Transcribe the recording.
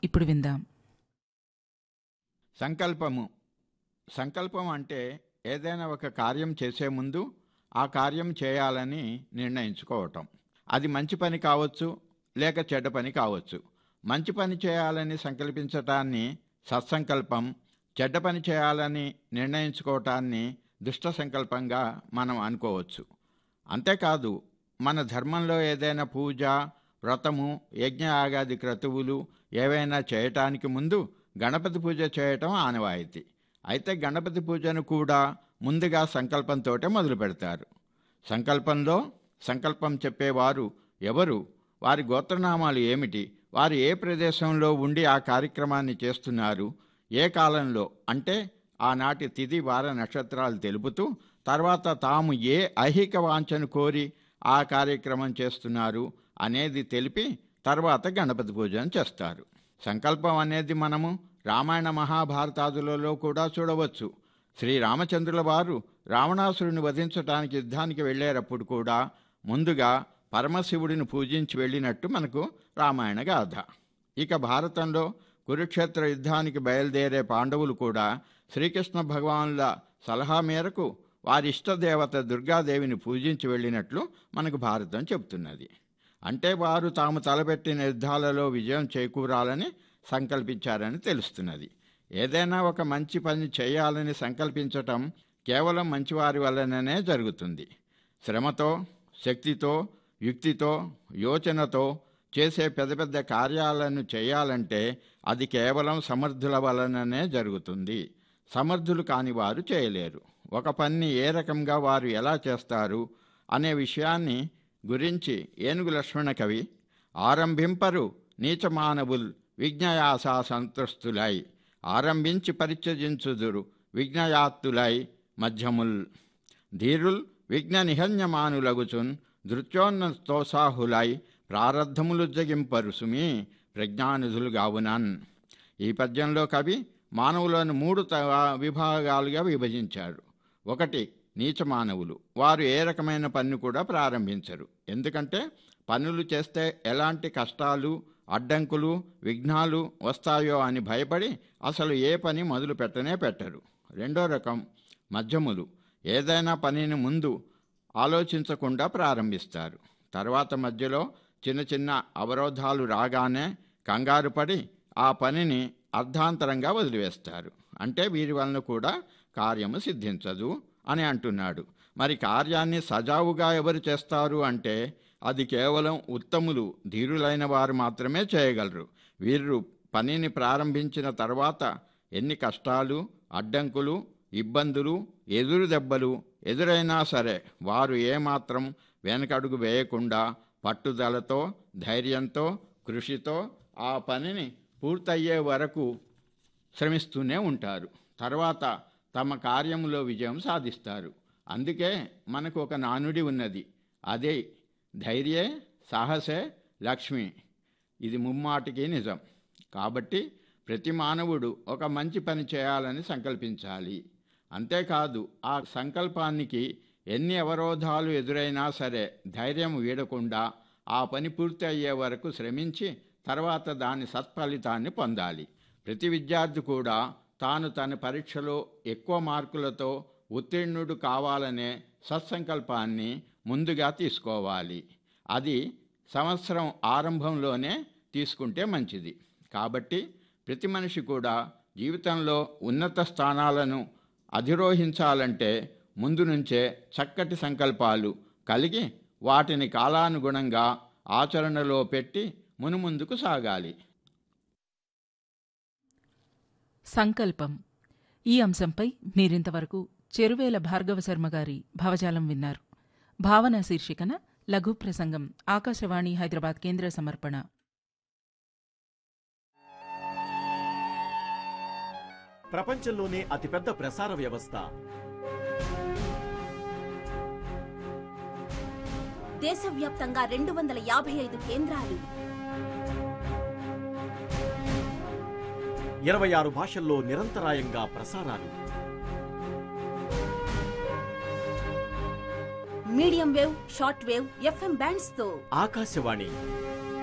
ఇప్పుడు విందాం సంకల్పము సంకల్పం అంటే ఏదైనా ఒక కార్యం చేసే ముందు ఆ కార్యం చేయాలని నిర్ణయించుకోవటం అది మంచి పని కావచ్చు లేక చెడ్డ పని కావచ్చు మంచి పని చేయాలని సంకల్పించటాన్ని సత్సంకల్పం చెడ్డ పని చేయాలని నిర్ణయించుకోవటాన్ని దుష్ట సంకల్పంగా మనం అనుకోవచ్చు అంతేకాదు మన ధర్మంలో ఏదైనా పూజ వ్రతము యజ్ఞ ఆగాది క్రతువులు ఏవైనా చేయటానికి ముందు గణపతి పూజ చేయటం ఆనవాయితీ అయితే గణపతి పూజను కూడా ముందుగా సంకల్పంతోటే మొదలు పెడతారు సంకల్పంలో సంకల్పం చెప్పేవారు ఎవరు వారి గోత్రనామాలు ఏమిటి వారు ఏ ప్రదేశంలో ఉండి ఆ కార్యక్రమాన్ని చేస్తున్నారు ఏ కాలంలో అంటే ఆనాటి తిథి వార నక్షత్రాలు తెలుపుతూ తర్వాత తాము ఏ ఐహిక వాంఛను కోరి ఆ కార్యక్రమం చేస్తున్నారు అనేది తెలిపి తర్వాత గణపతి పూజను చేస్తారు సంకల్పం అనేది మనము రామాయణ మహాభారతాదులలో కూడా చూడవచ్చు శ్రీరామచంద్రుల వారు రావణాసురుని వధించడానికి యుద్ధానికి వెళ్ళేటప్పుడు కూడా ముందుగా పరమశివుడిని పూజించి వెళ్ళినట్టు మనకు రామాయణ గాథ ఇక భారతంలో కురుక్షేత్ర యుద్ధానికి బయలుదేరే పాండవులు కూడా శ్రీకృష్ణ భగవానుల సలహా మేరకు వారి ఇష్టదేవత దుర్గాదేవిని పూజించి వెళ్ళినట్లు మనకు భారతం చెబుతున్నది అంటే వారు తాము తలపెట్టిన యుద్ధాలలో విజయం చేకూరాలని సంకల్పించారని తెలుస్తున్నది ఏదైనా ఒక మంచి పని చేయాలని సంకల్పించటం కేవలం మంచివారి వల్లనే జరుగుతుంది శ్రమతో శక్తితో యుక్తితో యోచనతో చేసే పెద్ద పెద్ద కార్యాలను చేయాలంటే అది కేవలం సమర్థుల వలననే జరుగుతుంది సమర్థులు కాని వారు చేయలేరు ఒక పని ఏ రకంగా వారు ఎలా చేస్తారు అనే విషయాన్ని గురించి ఏనుగు లక్ష్మణ కవి ఆరంభింపరు నీచమానవుల్ విజ్ఞయాసా సంతృస్తులై ఆరంభించి పరిత్యజించుదురు విజ్ఞయాత్తులై మధ్యముల్ ధీరుల్ విఘ్న నిహన్యమానులగుచున్ ధృత్యోన్నతోసాహులై ప్రారబ్ధములు జగింపరు సుమి ప్రజ్ఞానిధులు గావునన్ ఈ పద్యంలో కవి మానవులను మూడు త- విభాగాలుగా విభజించారు ఒకటి నీచ మానవులు వారు ఏ రకమైన పన్ను కూడా ప్రారంభించరు ఎందుకంటే పనులు చేస్తే ఎలాంటి కష్టాలు అడ్డంకులు విఘ్నాలు వస్తాయో అని భయపడి అసలు ఏ పని మొదలు పెట్టనే పెట్టరు రెండో రకం మధ్యములు ఏదైనా పనిని ముందు ఆలోచించకుండా ప్రారంభిస్తారు తర్వాత మధ్యలో చిన్న చిన్న అవరోధాలు రాగానే కంగారు పడి ఆ పనిని అర్ధాంతరంగా వదిలివేస్తారు అంటే వీరి వలన కూడా కార్యము సిద్ధించదు అని అంటున్నాడు మరి కార్యాన్ని సజావుగా ఎవరు చేస్తారు అంటే అది కేవలం ఉత్తములు ధీరులైన వారు మాత్రమే చేయగలరు వీరు పనిని ప్రారంభించిన తర్వాత ఎన్ని కష్టాలు అడ్డంకులు ఇబ్బందులు ఎదురు దెబ్బలు ఎదురైనా సరే వారు ఏమాత్రం వెనకడుగు వేయకుండా పట్టుదలతో ధైర్యంతో కృషితో ఆ పనిని పూర్తయ్యే వరకు శ్రమిస్తూనే ఉంటారు తర్వాత తమ కార్యములో విజయం సాధిస్తారు అందుకే మనకు ఒక నానుడి ఉన్నది అదే ధైర్యే సాహసే లక్ష్మి ఇది ముమ్మాటికి నిజం కాబట్టి ప్రతి మానవుడు ఒక మంచి పని చేయాలని సంకల్పించాలి అంతేకాదు ఆ సంకల్పానికి ఎన్ని అవరోధాలు ఎదురైనా సరే ధైర్యం వీడకుండా ఆ పని పూర్తి అయ్యే వరకు శ్రమించి తర్వాత దాని సత్ఫలితాన్ని పొందాలి ప్రతి విద్యార్థి కూడా తాను తన పరీక్షలో ఎక్కువ మార్కులతో ఉత్తీర్ణుడు కావాలనే సత్సంకల్పాన్ని ముందుగా తీసుకోవాలి అది సంవత్సరం ఆరంభంలోనే తీసుకుంటే మంచిది కాబట్టి ప్రతి మనిషి కూడా జీవితంలో ఉన్నత స్థానాలను అధిరోహించాలంటే ముందు నుంచే చక్కటి సంకల్పాలు కలిగి వాటిని కాలానుగుణంగా ఆచరణలో పెట్టి మునుముందుకు సాగాలి సంకల్పం ఈ అంశంపై మీరింతవరకు చెరువేల భార్గవ శర్మ గారి భావజాలం విన్నారు భావన శీర్షికన లఘు ప్రసంగం ఆకాశవాణి హైదరాబాద్ కేంద్ర సమర్పణ ప్రపంచంలోనే అతిపెద్ద ప్రసార వ్యవస్థ దేశవ్యాప్తంగా రెండు వందల యాభై ఐదు కేంద్రాలు ఇరవై ఆరు భాషల్లో నిరంతరాయంగా ప్రసారాలు medium wave short wave FM bands తో ఆకాశవాణి